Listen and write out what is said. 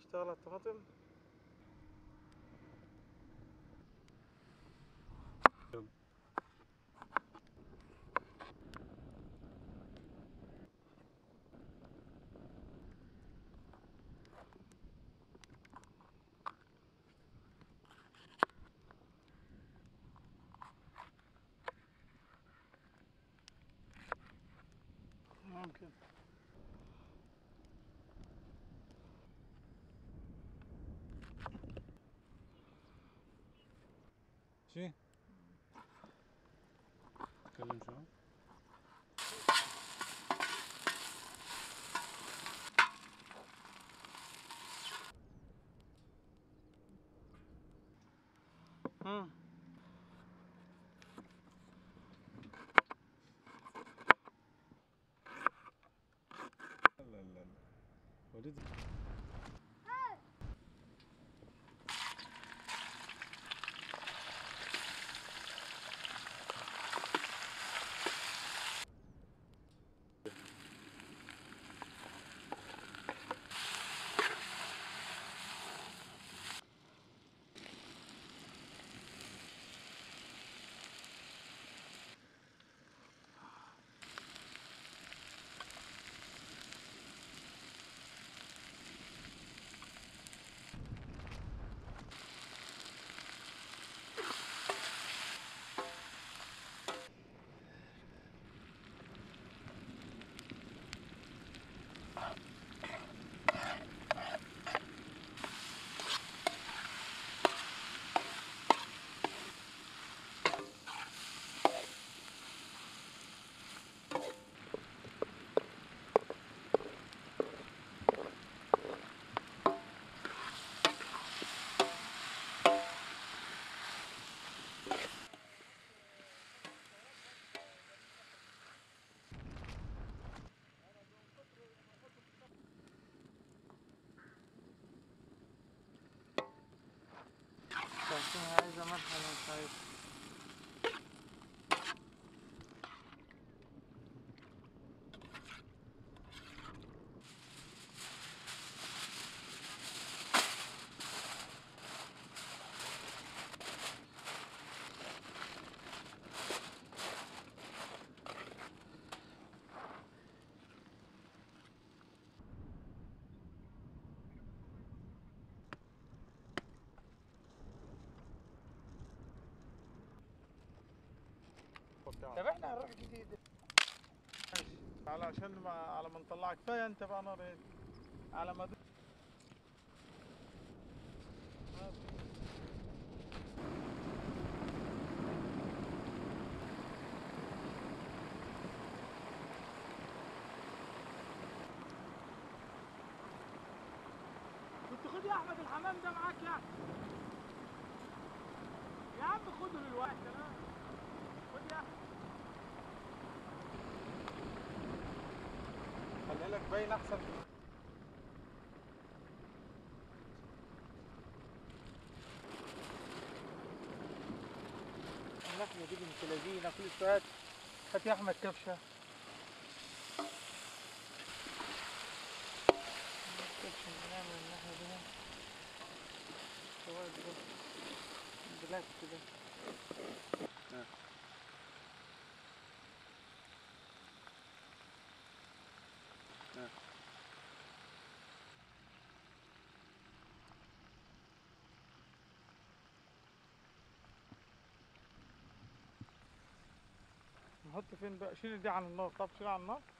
اشتغل على الطماطم ممكن شي اتكلم شو مم. لا لا لا وليد عشان عايزة ملح انا مش عايز طب احنا هنروح جديد ماشي علشان ما على ما نطلعك كفايه انت بقى نار ايه على ما د- كنت خد يا احمد الحمام ده معاك يا أحمد. يا عم خده للوقت انا خد يا احمد خلي لك باين احسن اللحمه دي بنت لذينه في فات هات يا احمد كبشه كبشه بنعمل الناحيه دي سواء بلاك كده نحط فين بقى شيل دي عن النار طب شيل عن النار